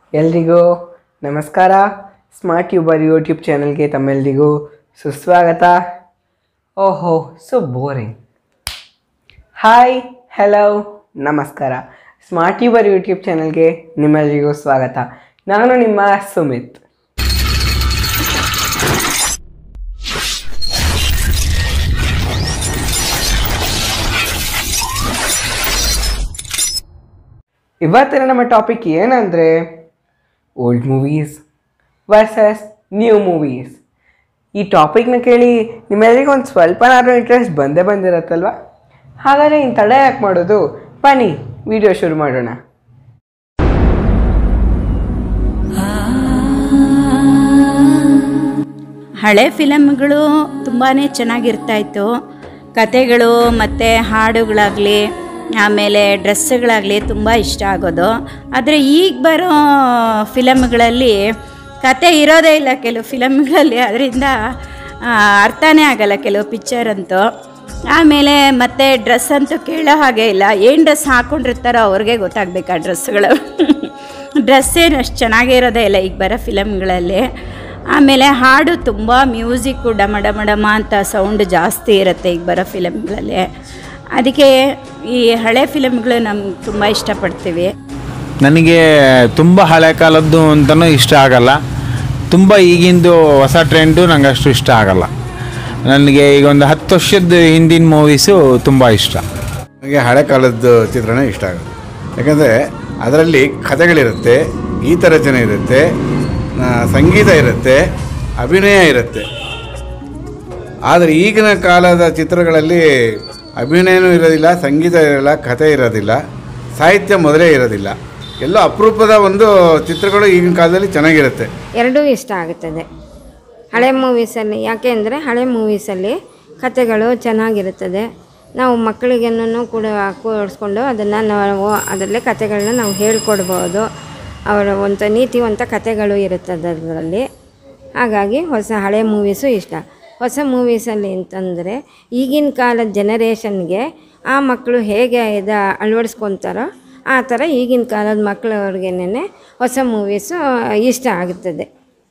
ಎಲ್ರಿಗೂ ನಮಸ್ಕಾರ ಸ್ಮಾರ್ಟ್ ಯೂಬರ್ ಯೂಟ್ಯೂಬ್ ಚಾನಲ್ಗೆ ತಮ್ಮೆಲ್ರಿಗೂ ಸುಸ್ವಾಗತ ಓಹೋ ಸೊ ಬೋರಿಂಗ್ ಹಾಯ್ ಹಲೋ ನಮಸ್ಕಾರ ಸ್ಮಾರ್ಟ್ ಯೂಬರ್ ಯೂಟ್ಯೂಬ್ ಚಾನಲ್ಗೆ ನಿಮ್ಮೆಲ್ರಿಗೂ ಸ್ವಾಗತ ನಾನು ನಿಮ್ಮ ಸುಮಿತ್ ಇವತ್ತಿನ ನಮ್ಮ ಟಾಪಿಕ್ ಏನಂದರೆ old movies versus new movies ಈ ಟಾಪಿಕ್ನ ಕೇಳಿ ನಿಮ್ಮೆಲ್ಲರಿಗೂ ಒಂದು ಸ್ವಲ್ಪನಾದ್ರೂ ಇಂಟ್ರೆಸ್ಟ್ ಬಂದೇ ಬಂದಿರತ್ತಲ್ವ ಹಾಗಾದರೆ ಇನ್ನು ತಡ ಯಾಕೆ ಮಾಡೋದು ಬನ್ನಿ ವಿಡಿಯೋ ಶುರು ಮಾಡೋಣ ಹಳೆ ಫಿಲಮ್ಗಳು ತುಂಬಾ ಚೆನ್ನಾಗಿರ್ತಾಯಿತ್ತು ಕತೆಗಳು ಮತ್ತು ಹಾಡುಗಳಾಗಲಿ ಆಮೇಲೆ ಡ್ರೆಸ್ಸುಗಳಾಗಲಿ ತುಂಬ ಇಷ್ಟ ಆಗೋದು ಆದರೆ ಈಗ ಬರೋ ಫಿಲಮ್ಗಳಲ್ಲಿ ಕತೆ ಇರೋದೇ ಇಲ್ಲ ಕೆಲವು ಫಿಲಮ್ಗಳಲ್ಲಿ ಅದರಿಂದ ಅರ್ಥನೇ ಆಗಲ್ಲ ಕೆಲವು ಪಿಕ್ಚರ್ ಅಂತೂ ಆಮೇಲೆ ಮತ್ತೆ ಡ್ರೆಸ್ ಅಂತೂ ಕೇಳೋ ಹಾಗೆ ಇಲ್ಲ ಏನು ಡ್ರೆಸ್ ಹಾಕ್ಕೊಂಡಿರ್ತಾರೋ ಅವ್ರಿಗೆ ಗೊತ್ತಾಗಬೇಕು ಆ ಡ್ರೆಸ್ಗಳು ಡ್ರೆಸ್ ಏನು ಅಷ್ಟು ಚೆನ್ನಾಗೇ ಇರೋದೇ ಇಲ್ಲ ಈಗ ಬರೋ ಫಿಲಮ್ಗಳಲ್ಲಿ ಆಮೇಲೆ ಹಾಡು ತುಂಬ ಮ್ಯೂಸಿಕ್ಕು ಡಮ ಡಮ ಡಮ ಅಂತ ಸೌಂಡ್ ಜಾಸ್ತಿ ಇರುತ್ತೆ ಈಗ ಬರೋ ಫಿಲಮ್ಗಳಲ್ಲಿ ಅದಕ್ಕೆ ಈ ಹಳೆ ಫಿಲಮ್ಗಳು ನಮ್ಗೆ ತುಂಬ ಇಷ್ಟಪಡ್ತೀವಿ ನನಗೆ ತುಂಬ ಹಳೆ ಕಾಲದ್ದು ಅಂತಲೂ ಇಷ್ಟ ಆಗಲ್ಲ ತುಂಬ ಈಗಿಂದು ಹೊಸ ಟ್ರೆಂಡು ನಂಗೆ ಅಷ್ಟು ಇಷ್ಟ ಆಗಲ್ಲ ನನಗೆ ಈಗ ಒಂದು ಹತ್ತು ವರ್ಷದ ಹಿಂದಿನ ಮೂವೀಸು ತುಂಬ ಇಷ್ಟ ನನಗೆ ಹಳೆ ಕಾಲದ ಚಿತ್ರಣ ಇಷ್ಟ ಆಗುತ್ತೆ ಯಾಕಂದರೆ ಅದರಲ್ಲಿ ಕಥೆಗಳಿರುತ್ತೆ ಗೀತ ರಚನೆ ಇರುತ್ತೆ ಆ, ಸಂಗೀತ ಇರುತ್ತೆ ಅಭಿನಯ ಇರುತ್ತೆ ಆದರೆ ಈಗಿನ ಕಾಲದ ಚಿತ್ರಗಳಲ್ಲಿ ಅಭಿನಯನೂ ಇರೋದಿಲ್ಲ ಸಂಗೀತ ಇರೋಲ್ಲ ಕಥೆ ಇರೋದಿಲ್ಲ ಸಾಹಿತ್ಯ ಮೊದಲೇ ಇರೋದಿಲ್ಲ ಎಲ್ಲೋ ಅಪರೂಪದ ಒಂದು ಚಿತ್ರಗಳು ಈಗಿನ ಕಾಲದಲ್ಲಿ ಚೆನ್ನಾಗಿರುತ್ತೆ ಎರಡೂ ಇಷ್ಟ ಆಗುತ್ತದೆ ಹಳೆ ಮೂವೀಸಲ್ಲಿ ಯಾಕೆ ಅಂದರೆ ಹಳೆ ಮೂವೀಸಲ್ಲಿ ಕತೆಗಳು ಚೆನ್ನಾಗಿರುತ್ತದೆ ನಾವು ಮಕ್ಕಳಿಗೆನೂ ಕೂಡ ಕೂಡಿಸ್ಕೊಂಡು ಅದನ್ನು ನಾವು ಅದರಲ್ಲೇ ಕತೆಗಳನ್ನ ನಾವು ಹೇಳ್ಕೊಡ್ಬೋದು ಅವರ ಒಂದು ನೀತಿವಂತ ಕತೆಗಳು ಇರುತ್ತದೆ ಅದರಲ್ಲಿ ಹಾಗಾಗಿ ಹೊಸ ಹಳೆ ಮೂವೀಸು ಇಷ್ಟ ಹೊಸ ಮೂವೀಸಲ್ಲಿ ಅಂತಂದರೆ ಈಗಿನ ಕಾಲದ ಜನರೇಷನ್ಗೆ ಆ ಮಕ್ಕಳು ಹೇಗೆ ಇದು ಅಳವಡಿಸ್ಕೊತಾರೋ ಆ ಥರ ಈಗಿನ ಕಾಲದ ಮಕ್ಕಳವ್ರಿಗೇನೆ ಹೊಸ ಮೂವೀಸು ಇಷ್ಟ ಆಗುತ್ತದೆ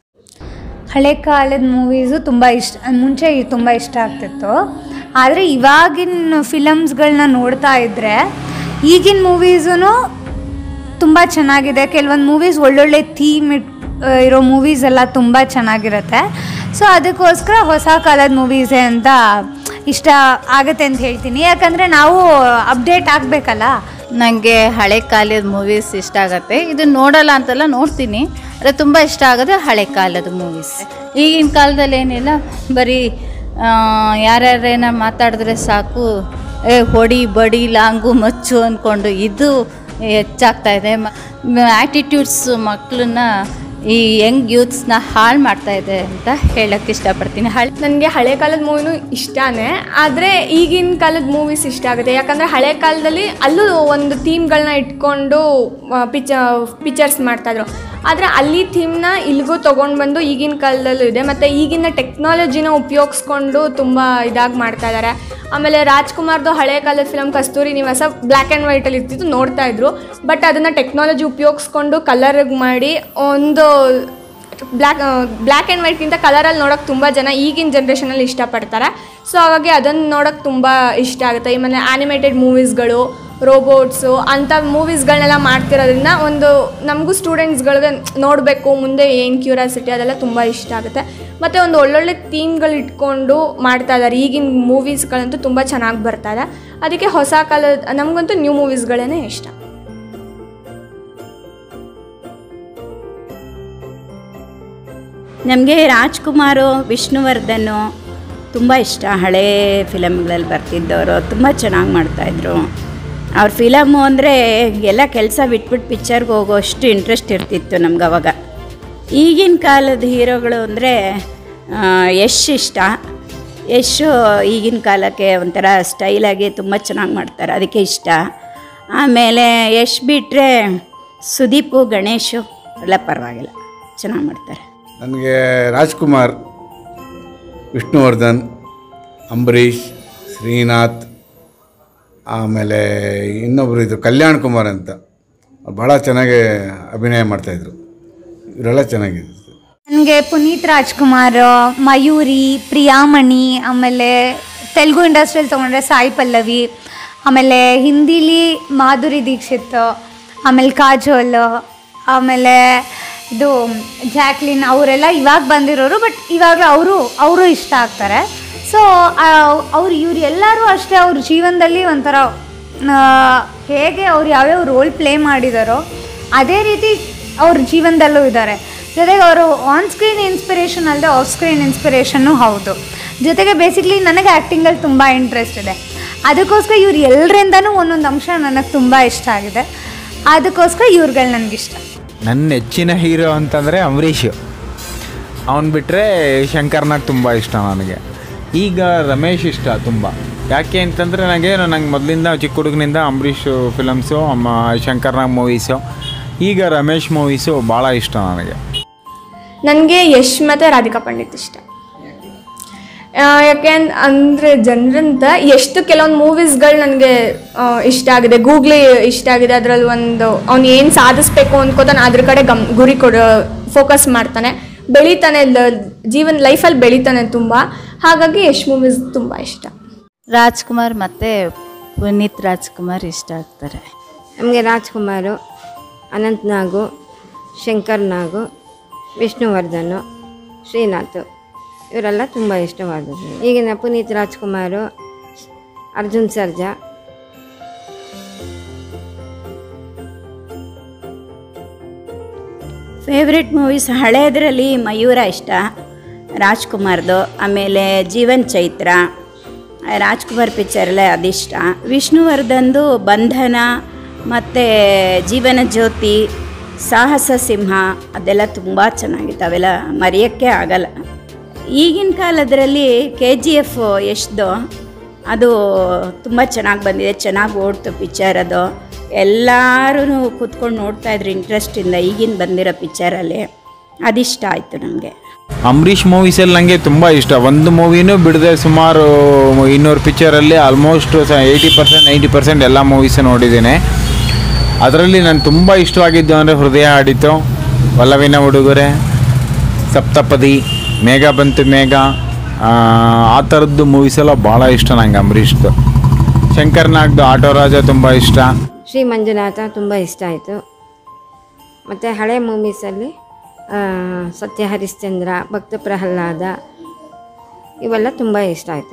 ಹಳೆ ಕಾಲದ ಮೂವೀಸು ತುಂಬ ಇಷ್ಟ ಮುಂಚೆ ತುಂಬ ಇಷ್ಟ ಆಗ್ತಿತ್ತು ಆದರೆ ಇವಾಗಿನ ಫಿಲಮ್ಸ್ಗಳನ್ನ ನೋಡ್ತಾ ಇದ್ದರೆ ಈಗಿನ ಮೂವೀಸೂ ತುಂಬ ಚೆನ್ನಾಗಿದೆ ಕೆಲವೊಂದು ಮೂವೀಸ್ ಒಳ್ಳೊಳ್ಳೆ ಥೀಮ್ ಇಟ್ ಇರೋ ಮೂವೀಸ್ ಎಲ್ಲ ತುಂಬ ಚೆನ್ನಾಗಿರುತ್ತೆ ಸೊ ಅದಕ್ಕೋಸ್ಕರ ಹೊಸ ಕಾಲದ ಮೂವೀಸೇ ಅಂತ ಇಷ್ಟ ಆಗುತ್ತೆ ಅಂತ ಹೇಳ್ತೀನಿ ಯಾಕಂದರೆ ನಾವು ಅಪ್ಡೇಟ್ ಆಗಬೇಕಲ್ಲ ನನಗೆ ಹಳೆ ಕಾಲದ ಮೂವೀಸ್ ಇಷ್ಟ ಆಗುತ್ತೆ ಇದು ನೋಡಲ್ಲ ಅಂತಲ್ಲ ನೋಡ್ತೀನಿ ಆದರೆ ತುಂಬ ಇಷ್ಟ ಆಗೋದು ಹಳೆ ಕಾಲದ ಮೂವೀಸ್ ಈಗಿನ ಕಾಲದಲ್ಲಿ ಏನಿಲ್ಲ ಬರೀ ಯಾರ್ಯಾರೇನ ಮಾತಾಡಿದ್ರೆ ಸಾಕು ಏ ಹೊಡಿ ಬಡಿ ಲಾಂಗು ಮಚ್ಚು ಅಂದ್ಕೊಂಡು ಇದು ಹೆಚ್ಚಾಗ್ತಾ ಇದೆ ಆ್ಯಟಿಟ್ಯೂಡ್ಸ್ ಮಕ್ಕಳನ್ನ ಈ ಯಂಗ್ ಯೂತ್ಸ್ನ ಹಾಳು ಮಾಡ್ತಾ ಇದೆ ಅಂತ ಹೇಳೋಕ್ಕೆ ಇಷ್ಟಪಡ್ತೀನಿ ಹಳೆ ನನಗೆ ಹಳೆ ಕಾಲದ ಮೂವಿನೂ ಇಷ್ಟನೇ ಆದರೆ ಈಗಿನ ಕಾಲದ ಮೂವೀಸ್ ಇಷ್ಟ ಆಗುತ್ತೆ ಯಾಕಂದರೆ ಹಳೆ ಕಾಲದಲ್ಲಿ ಅಲ್ಲೂ ಒಂದು ಥೀಮ್ಗಳನ್ನ ಇಟ್ಕೊಂಡು ಪಿಚ ಪಿಕ್ಚರ್ಸ್ ಮಾಡ್ತಾಯಿದ್ರು ಆದರೆ ಅಲ್ಲಿ ಥೀಮ್ನ ಇಲ್ಲಿಗೂ ತೊಗೊಂಡು ಬಂದು ಈಗಿನ ಕಾಲದಲ್ಲೂ ಇದೆ ಮತ್ತು ಈಗಿನ ಟೆಕ್ನಾಲಜಿನ ಉಪಯೋಗಿಸ್ಕೊಂಡು ತುಂಬ ಇದಾಗಿ ಮಾಡ್ತಾ ಇದ್ದಾರೆ ಆಮೇಲೆ ರಾಜ್ಕುಮಾರ್ದು ಹಳೆ ಕಾಲದ ಫಿಲಮ್ ಕಸ್ತೂರಿ ನಿವಾಸ ಬ್ಲ್ಯಾಕ್ ಆ್ಯಂಡ್ ವೈಟಲ್ಲಿ ಇರ್ತಿತ್ತು ನೋಡ್ತಾ ಇದ್ರು ಬಟ್ ಅದನ್ನು ಟೆಕ್ನಾಲಜಿ ಉಪಯೋಗಿಸ್ಕೊಂಡು ಕಲರ್ಗೆ ಮಾಡಿ ಒಂದು ಬ್ಲ್ಯಾಕ್ ಬ್ಲ್ಯಾಕ್ ಆ್ಯಂಡ್ ವೈಟ್ಗಿಂತ ಕಲರಲ್ಲಿ ನೋಡೋಕೆ ತುಂಬ ಜನ ಈಗಿನ ಜನ್ರೇಷನಲ್ಲಿ ಇಷ್ಟಪಡ್ತಾರೆ ಸೊ ಹಾಗಾಗಿ ಅದನ್ನು ನೋಡೋಕೆ ತುಂಬ ಇಷ್ಟ ಆಗುತ್ತೆ ಆಮೇಲೆ ಆ್ಯನಿಮೇಟೆಡ್ ಮೂವೀಸ್ಗಳು ರೋಬೋಟ್ಸು ಅಂಥ ಮೂವೀಸ್ಗಳನ್ನೆಲ್ಲ ಮಾಡ್ತಿರೋದ್ರಿಂದ ಒಂದು ನಮಗೂ ಸ್ಟೂಡೆಂಟ್ಸ್ಗಳಿಗೆ ನೋಡಬೇಕು ಮುಂದೆ ಏನು ಕ್ಯೂರಿಯಾಸಿಟಿ ಅದೆಲ್ಲ ತುಂಬ ಇಷ್ಟ ಆಗುತ್ತೆ ಮತ್ತು ಒಂದು ಒಳ್ಳೊಳ್ಳೆ ಥೀಮ್ಗಳು ಇಟ್ಕೊಂಡು ಮಾಡ್ತಾ ಇದ್ದಾರೆ ಈಗಿನ ಮೂವೀಸ್ಗಳಂತೂ ತುಂಬ ಚೆನ್ನಾಗಿ ಬರ್ತಾ ಇದೆ ಅದಕ್ಕೆ ಹೊಸ ಕಾಲದ ನಮಗಂತೂ ನ್ಯೂ ಮೂವೀಸ್ಗಳೇ ಇಷ್ಟ ನಮಗೆ ರಾಜ್ಕುಮಾರು ವಿಷ್ಣುವರ್ಧನು ತುಂಬ ಇಷ್ಟ ಹಳೇ ಫಿಲಮ್ಗಳಲ್ಲಿ ಬರ್ತಿದ್ದವರು ತುಂಬ ಚೆನ್ನಾಗಿ ಮಾಡ್ತಾಯಿದ್ರು ಅವ್ರ ಫಿಲಮು ಅಂದರೆ ಎಲ್ಲ ಕೆಲಸ ಬಿಟ್ಬಿಟ್ಟು ಪಿಕ್ಚರ್ಗೆ ಹೋಗೋಷ್ಟು ಇಂಟ್ರೆಸ್ಟ್ ಇರ್ತಿತ್ತು ನಮ್ಗೆ ಅವಾಗ ಈಗಿನ ಕಾಲದ ಹೀರೋಗಳು ಅಂದರೆ ಯಶ್ ಇಷ್ಟ ಯಶು ಈಗಿನ ಕಾಲಕ್ಕೆ ಒಂಥರ ಸ್ಟೈಲಾಗಿ ತುಂಬ ಚೆನ್ನಾಗಿ ಮಾಡ್ತಾರೆ ಅದಕ್ಕೆ ಇಷ್ಟ ಆಮೇಲೆ ಯಶ್ ಬಿಟ್ಟರೆ ಸುದೀಪು ಗಣೇಶು ಎಲ್ಲ ಪರವಾಗಿಲ್ಲ ಚೆನ್ನಾಗಿ ಮಾಡ್ತಾರೆ ನನಗೆ ರಾಜ್ಕುಮಾರ್ ವಿಷ್ಣುವರ್ಧನ್ ಅಂಬರೀಷ್ ಶ್ರೀನಾಥ್ ಆಮೇಲೆ ಇನ್ನೊಬ್ಬರು ಇದ್ದರು ಕಲ್ಯಾಣ್ ಕುಮಾರ್ ಅಂತ ಅವ್ರು ಭಾಳ ಚೆನ್ನಾಗಿ ಅಭಿನಯ ಮಾಡ್ತಾಯಿದ್ರು ಇವರೆಲ್ಲ ಚೆನ್ನಾಗಿದೆ ನನಗೆ ಪುನೀತ್ ರಾಜ್ಕುಮಾರ್ ಮಯೂರಿ ಪ್ರಿಯಾಮಣಿ ಆಮೇಲೆ ತೆಲುಗು ಇಂಡಸ್ಟ್ರಿಯಲ್ಲಿ ತೊಗೊಂಡ್ರೆ ಸಾಯಿ ಪಲ್ಲವಿ ಆಮೇಲೆ ಹಿಂದಿಲಿ ಮಾಧುರಿ ದೀಕ್ಷಿತ್ ಆಮೇಲೆ ಕಾಜೋಲ್ ಆಮೇಲೆ ಇದು ಜಾಕ್ಲಿನ್ ಅವರೆಲ್ಲ ಇವಾಗ ಬಂದಿರೋರು ಬಟ್ ಇವಾಗ ಅವರು ಅವರು ಇಷ್ಟ ಆಗ್ತಾರೆ ಸೊ ಅವ್ರು ಇವ್ರು ಎಲ್ಲರೂ ಅಷ್ಟೇ ಅವ್ರ ಜೀವನದಲ್ಲಿ ಒಂಥರ ಆ, ಹೇಗೆ ಅವ್ರು ಯಾವ್ಯಾವ ರೋಲ್ ಪ್ಲೇ ಮಾಡಿದಾರೋ ಅದೇ ರೀತಿ ಅವ್ರ ಜೀವನದಲ್ಲೂ ಇದ್ದಾರೆ ಜೊತೆಗೆ ಅವರು ಆನ್ ಸ್ಕ್ರೀನ್ ಇನ್ಸ್ಪಿರೇಷನ್ ಅಲ್ಲದೆ ಆಫ್ ಸ್ಕ್ರೀನ್ ಇನ್ಸ್ಪಿರೇಷನ್ನು ಹೌದು ಜೊತೆಗೆ ಬೇಸಿಕ್ಲಿ ನನಗೆ ಆ್ಯಕ್ಟಿಂಗಲ್ಲಿ ತುಂಬ ಇಂಟ್ರೆಸ್ಟ್ ಇದೆ ಅದಕ್ಕೋಸ್ಕರ ಇವ್ರು ಎಲ್ಲರಿಂದನೂ ಒಂದೊಂದು ಅಂಶ ನನಗೆ ತುಂಬ ಇಷ್ಟ ಆಗಿದೆ ಅದಕ್ಕೋಸ್ಕರ ಇವ್ರುಗಳು ನನಗಿಷ್ಟ ನನ್ನ ನೆಚ್ಚಿನ ಹೀರೋ ಅಂತಂದರೆ ಅಂಬರೀಷು ಅವನು ಬಿಟ್ಟರೆ ಶಂಕರ್ನಾಗ್ ತುಂಬ ಇಷ್ಟ ನನಗೆ ಈಗ ರಮೇಶ್ ಇಷ್ಟ ತುಂಬ ಯಾಕೆ ಅಂತಂದರೆ ನನಗೆ ನಂಗೆ ಮೊದಲಿಂದ ಚಿಕ್ಕ ಹುಡುಗನಿಂದ ಅಂಬರೀಷ್ ಫಿಲಮ್ಸು ಅಮ್ಮ ಶಂಕರ್ನಾಗ್ ಮೂವೀಸು ಈಗ ರಮೇಶ್ ಮೂವೀಸು ಭಾಳ ಇಷ್ಟ ನನಗೆ ನನಗೆ ಯಶ್ ಮತ್ತು ರಾಧಿಕಾ ಪಂಡಿತ್ ಇಷ್ಟ ಆ, ಯಾಕೆ ಅಂದರೆ ಜನರಂತ ಎಷ್ಟು ಕೆಲವೊಂದು ಮೂವೀಸ್ಗಳು ನನಗೆ ಇಷ್ಟ ಆಗಿದೆ ಗೂಗ್ಲಿ ಇಷ್ಟ ಆಗಿದೆ ಅದರಲ್ಲಿ ಒಂದು ಅವ್ನು ಏನು ಸಾಧಿಸ್ಬೇಕು ಅಂದ್ಕೋತಾನೆ ಅದ್ರ ಕಡೆ ಗಮ್ ಗುರಿ ಕೊಡ ಫೋಕಸ್ ಮಾಡ್ತಾನೆ ಬೆಳಿತಾನೆ ಲ- ಜೀವನ ಲೈಫಲ್ಲಿ ಬೆಳಿತಾನೆ ತುಂಬ ಹಾಗಾಗಿ ಯಶ್ ಮೂವೀಸ್ ತುಂಬ ಇಷ್ಟ ರಾಜ್ಕುಮಾರ್ ಮತ್ತು ಪುನೀತ್ ರಾಜ್ಕುಮಾರ್ ಇಷ್ಟ ಆಗ್ತಾರೆ ನಮಗೆ ರಾಜ್ಕುಮಾರು ಅನಂತ್ ನಾಗು ಶಂಕರ್ ನಾಗು ವಿಷ್ಣುವರ್ಧನು ಶ್ರೀನಾಥ್ ಇವರೆಲ್ಲ ತುಂಬ ಇಷ್ಟವಾದದ್ದು ಈಗಿನ ಪುನೀತ್ ರಾಜ್ಕುಮಾರು ಅರ್ಜುನ್ ಸರ್ಜಾ ಫೇವ್ರೆಟ್ ಮೂವೀಸ್ ಹಳೆಯದರಲ್ಲಿ ಮಯೂರ ಇಷ್ಟ ರಾಜ್ಕುಮಾರ್ದು ಆಮೇಲೆ ಜೀವನ್ ಚೈತ್ರ ರಾಜ್ಕುಮಾರ್ ಪಿಕ್ಚರಲ್ಲೇ ಅದಿಷ್ಟ ವಿಷ್ಣುವರ್ಧನ್ದು ಬಂಧನ ಮತ್ತು ಜೀವನ ಜ್ಯೋತಿ ಸಾಹಸ ಸಿಂಹ ಅದೆಲ್ಲ ತುಂಬ ಚೆನ್ನಾಗಿತ್ತು ಅವೆಲ್ಲ ಮರೆಯೋಕ್ಕೆ ಆಗಲ್ಲ ಈಗಿನ ಕಾಲದರಲ್ಲಿ ಕೆ ಜಿ ಎಫ್ ಎಷ್ಟ್ದು ಅದು ತುಂಬ ಚೆನ್ನಾಗಿ ಬಂದಿದೆ ಚೆನ್ನಾಗಿ ಓಡ್ತು ಪಿಕ್ಚರ್ ಅದು ಎಲ್ಲರೂ ಕೂತ್ಕೊಂಡು ನೋಡ್ತಾ ಇದ್ರು ಇಂಟ್ರೆಸ್ಟಿಂದ ಈಗಿನ ಬಂದಿರೋ ಪಿಕ್ಚರಲ್ಲಿ ಅದಿಷ್ಟ ಆಯಿತು ನನಗೆ ಅಂಬರೀಷ್ ಮೂವೀಸಲ್ಲಿ ನನಗೆ ತುಂಬ ಇಷ್ಟ ಒಂದು ಮೂವಿನೂ ಬಿಡದೆ ಸುಮಾರು ಇನ್ನೂರು ಪಿಕ್ಚರಲ್ಲಿ almost eighty percent ninety percent ಎಲ್ಲ ಮೂವೀಸು ನೋಡಿದ್ದೀನಿ ಅದರಲ್ಲಿ ನಾನು ತುಂಬ ಇಷ್ಟವಾಗಿದ್ದು ಅಂದರೆ ಹೃದಯ ಹಾಡಿತು ಒಲವಿನ ಉಡುಗೊರೆ ಸಪ್ತಪದಿ ಮೇಘ ಬಂತು ಮೇಘ ಆ, ಆ ಥರದ್ದು ಮೂವೀಸೆಲ್ಲ ಭಾಳ ಇಷ್ಟ ನಂಗೆ ಅಂಬರೀಷ್ದು ಶಂಕರ್ನಾಗ್ದು ಆಟೋ ರಾಜ ತುಂಬ ಇಷ್ಟ ಶ್ರೀ ಮಂಜುನಾಥ ತುಂಬ ಇಷ್ಟ ಆಯಿತು ಮತ್ತು ಹಳೆ ಮೂವೀಸಲ್ಲಿ ಸತ್ಯ ಹರಿಶ್ಚಂದ್ರ ಭಕ್ತ ಪ್ರಹ್ಲಾದ ಇವೆಲ್ಲ ತುಂಬ ಇಷ್ಟ ಆಯಿತು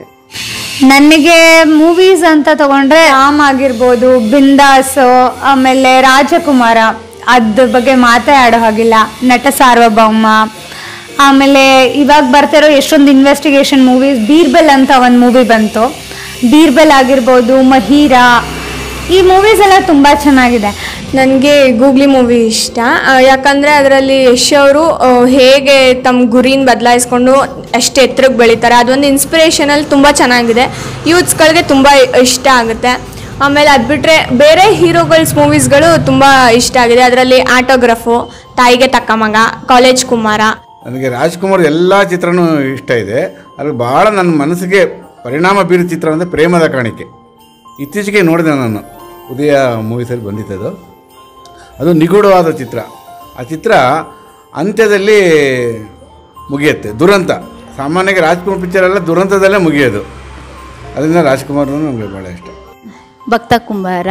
ನನಗೆ ಮೂವೀಸ್ ಅಂತ ತಗೊಂಡ್ರೆ ರಾಮ್ ಆಗಿರ್ಬೋದು ಬಿಂದಾಸ್ ಆಮೇಲೆ ರಾಜಕುಮಾರ ಅದ್ರ ಬಗ್ಗೆ ಮಾತೇ ಆಡೋ ಹಾಗಿಲ್ಲ ನಟ ಸಾರ್ವಭೌಮ ಆಮೇಲೆ ಇವಾಗ ಬರ್ತಿರೋ ಎಷ್ಟೊಂದು ಇನ್ವೆಸ್ಟಿಗೇಷನ್ ಮೂವೀಸ್ ಬೀರ್ಬಲ್ ಅಂತ ಒಂದು ಮೂವಿ ಬಂತು ಬೀರ್ಬಲ್ ಆಗಿರ್ಬೋದು ಮಹೀರಾ ಈ ಮೂವೀಸ್ ಎಲ್ಲ ತುಂಬ ಚೆನ್ನಾಗಿದೆ ನನಗೆ ಗೂಗ್ಲಿ ಮೂವಿ ಇಷ್ಟ ಆ, ಯಾಕಂದರೆ ಅದರಲ್ಲಿ ಯಶ್ ಅವರು ಆ, ಹೇಗೆ ತಮ್ಮ ಗುರಿನ ಬದಲಾಯಿಸ್ಕೊಂಡು ಎಷ್ಟು ಎತ್ತರಕ್ಕೆ ಬೆಳೀತಾರೆ ಅದೊಂದು ಇನ್ಸ್ಪಿರೇಷನಲ್ಲಿ ತುಂಬ ಚೆನ್ನಾಗಿದೆ ಯೂತ್ಸ್ಗಳಿಗೆ ತುಂಬ ಇಷ್ಟ ಆಗುತ್ತೆ ಆಮೇಲೆ ಅದು ಬಿಟ್ಟರೆ ಬೇರೆ ಹೀರೋಗಳ್ಸ್ ಮೂವೀಸ್ಗಳು ತುಂಬ ಇಷ್ಟ ಆಗಿದೆ ಅದರಲ್ಲಿ ಆಟೋಗ್ರಫು ತಾಯಿಗೆ ತಕ್ಕ ಮಗ ಕಾಲೇಜ್ ಕುಮಾರ ನನಗೆ ರಾಜ್ಕುಮಾರ್ ಎಲ್ಲ ಚಿತ್ರನೂ ಇಷ್ಟ ಇದೆ ಅಲ್ಲಿ ಭಾಳ ನನ್ನ ಮನಸ್ಸಿಗೆ ಪರಿಣಾಮ ಬೀರಿದ ಚಿತ್ರ ಅಂದರೆ ಪ್ರೇಮದ ಕಾಣಿಕೆ ಇತ್ತೀಚೆಗೆ ನೋಡಿದೆ ನಾನು ಉದಯ ಮೂವೀಸಲ್ಲಿ ಬಂದಿತ್ತದು ಅದು ನಿಗೂಢವಾದ ಚಿತ್ರ ಆ ಚಿತ್ರ ಅಂತ್ಯದಲ್ಲಿ ಮುಗಿಯುತ್ತೆ ದುರಂತ ಸಾಮಾನ್ಯವಾಗಿ ರಾಜ್ಕುಮಾರ್ ಪಿಕ್ಚರ್ ಎಲ್ಲ ದುರಂತದಲ್ಲೇ ಮುಗಿಯೋದು ಅದರಿಂದ ರಾಜ್ಕುಮಾರ್ ನಮಗೆ ಭಾಳ ಇಷ್ಟ ಭಕ್ತ ಕುಂಬಾರ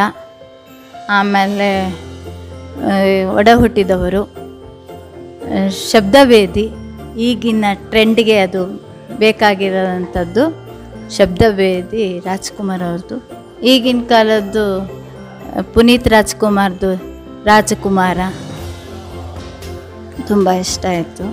ಆಮೇಲೆ ಆ, ಒಡ ಹುಟ್ಟಿದವರು ಆ, ಶಬ್ದವೇದಿ ಈಗಿನ ಟ್ರೆಂಡ್ಗೆ ಅದು ಬೇಕಾಗಿರೋವಂಥದ್ದು ಶಬ್ದವೇದಿ ರಾಜ್ಕುಮಾರ್ ಅವ್ರದ್ದು ಈಗಿನ ಕಾಲದ್ದು ಆ, ಪುನೀತ್ ರಾಜ್ಕುಮಾರ್ದು ರಾಜಕುಮಾರ ತುಂಬ ಇಷ್ಟ ಆಯಿತು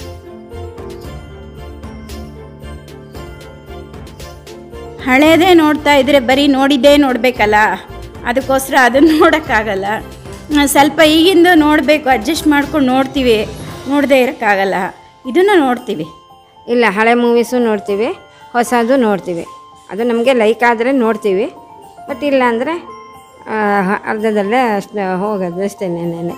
ಹಳೇದೇ ನೋಡ್ತಾ ಇದ್ರೆ ಬರೀ ನೋಡಿದ್ದೇ ನೋಡಬೇಕಲ್ಲ ಅದಕ್ಕೋಸ್ಕರ ಅದನ್ನು ನೋಡೋಕ್ಕಾಗಲ್ಲ ಆ, ಸ್ವಲ್ಪ ಈಗಿಂದು ನೋಡಬೇಕು ಅಡ್ಜಸ್ಟ್ ಮಾಡ್ಕೊಂಡು ನೋಡ್ತೀವಿ ನೋಡದೇ ಇರೋಕ್ಕಾಗಲ್ಲ ಇದನ್ನು ನೋಡ್ತೀವಿ ಇಲ್ಲ ಹಳೆ ಮೂವೀಸು ನೋಡ್ತೀವಿ ಹೊಸದು ನೋಡ್ತೀವಿ ಅದು ನಮಗೆ ಲೈಕ್ ಆದರೆ ನೋಡ್ತೀವಿ ಬಟ್ ಇಲ್ಲ ಅಂದರೆ ಅರ್ಧದಲ್ಲೇ ಅಷ್ಟು ಹೋಗೋದು ಅಷ್ಟೇನೇನೆ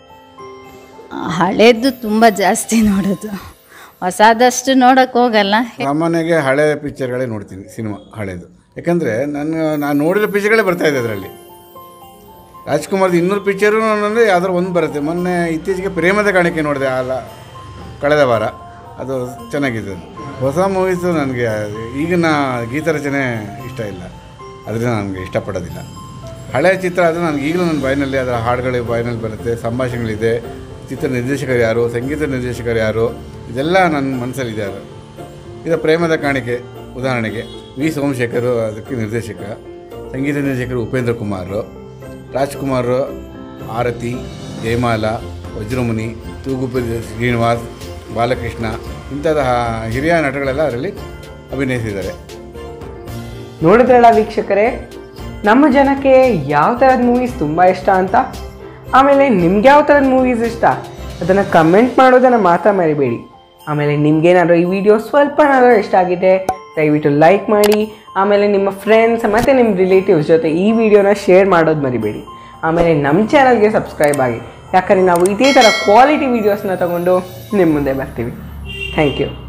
ಹಳೇದು ತುಂಬ ಜಾಸ್ತಿ ನೋಡೋದು ಹೊಸದಷ್ಟು ನೋಡೋಕೆ ಹೋಗಲ್ಲ ಸಾಮಾನ್ಯವಾಗಿ ಹಳೆ ಪಿಕ್ಚರ್ಗಳೇ ನೋಡ್ತೀನಿ ಸಿನಿಮಾ ಹಳೇದು ಯಾಕಂದರೆ ನಾನು ನಾನು ನೋಡಿರೋ ಪಿಕ್ಚರ್ಗಳೇ ಬರ್ತಾ ಇದೆ ಅದರಲ್ಲಿ ರಾಜ್ಕುಮಾರ್ದು ಇನ್ನೂರು ಪಿಕ್ಚರು ಅಂದರೆ ಯಾವ್ದಾರು ಒಂದು ಬರುತ್ತೆ ಮೊನ್ನೆ ಇತ್ತೀಚೆಗೆ ಪ್ರೇಮದ ಕಾಣಿಕೆ ನೋಡಿದೆ ಅಲ್ಲ ಕಳೆದ ವಾರ ಅದು ಚೆನ್ನಾಗಿದೆ ಅದು. ಹೊಸ ಮೂವೀಸು ನನಗೆ ಈಗಿನ ಗೀತರಚನೆ ಇಷ್ಟ ಇಲ್ಲ ಅದರಿಂದ ನನಗೆ ಇಷ್ಟಪಡೋದಿಲ್ಲ ಹಳೆಯ ಚಿತ್ರ ಆದರೆ ನನಗೆ ಈಗಲೂ ನನ್ನ ಬಾಯಿನಲ್ಲಿ ಅದರ ಹಾಡುಗಳು ಬಾಯಿನಲ್ಲಿ ಬರುತ್ತೆ ಸಂಭಾಷಣೆಗಳಿದೆ ಚಿತ್ರ ನಿರ್ದೇಶಕರು ಯಾರು ಸಂಗೀತ ನಿರ್ದೇಶಕರು ಯಾರು ಇದೆಲ್ಲ ನನ್ನ ಮನಸ್ಸಲ್ಲಿದೆ ಅದು ಇದು ಪ್ರೇಮದ ಕಾಣಿಕೆ ಉದಾಹರಣೆಗೆ ವಿ ಸೋಮಶೇಖರ್ ಅದಕ್ಕೆ ನಿರ್ದೇಶಕ ಸಂಗೀತ ನಿರ್ದೇಶಕರು ಉಪೇಂದ್ರ ಕುಮಾರ್ ರಾಜ್ಕುಮಾರ್ ಆರತಿ ಜಯಮಾಲ ವಜ್ರಮುನಿ ತೂಗುಪಿ ಶ್ರೀನಿವಾಸ್ ಬಾಲಕೃಷ್ಣ ಇಂಥದ ಹಿರಿಯ ನಟಗಳೆಲ್ಲ ಅದರಲ್ಲಿ ಅಭಿನಯಿಸಿದ್ದಾರೆ ನೋಡಿದ್ರಲ್ಲ ವೀಕ್ಷಕರೇ ನಮ್ಮ ಜನಕ್ಕೆ ಯಾವ ಥರದ ಮೂವೀಸ್ ತುಂಬ ಇಷ್ಟ ಅಂತ ಆಮೇಲೆ ನಿಮ್ಗೆ ಯಾವ ಥರದ ಮೂವೀಸ್ ಇಷ್ಟ ಅದನ್ನು ಕಮೆಂಟ್ ಮಾಡೋದನ್ನು ಮಾತ್ರ ಮರಿಬೇಡಿ ಆಮೇಲೆ ನಿಮ್ಗೇನಾದ್ರು ಈ ವಿಡಿಯೋ ಸ್ವಲ್ಪನಾದ್ರೂ ಇಷ್ಟ ಆಗಿದೆ ದಯವಿಟ್ಟು ಲೈಕ್ ಮಾಡಿ ಆಮೇಲೆ ನಿಮ್ಮ ಫ್ರೆಂಡ್ಸ್ ಮತ್ತು ನಿಮ್ಮ ರಿಲೇಟಿವ್ಸ್ ಜೊತೆ ಈ ವಿಡಿಯೋನ ಶೇರ್ ಮಾಡೋದು ಮರಿಬೇಡಿ ಆಮೇಲೆ ನಮ್ಮ ಚಾನಲ್ಗೆ ಸಬ್ಸ್ಕ್ರೈಬ್ ಆಗಿ ಯಾಕಂದರೆ ನಾವು ಇದೇ ಥರ ಕ್ವಾಲಿಟಿ ವೀಡಿಯೋಸ್ನ ತಗೊಂಡು ನಿಮ್ಮ ಮುಂದೆ ಬರ್ತೀವಿ ಥ್ಯಾಂಕ್ ಯು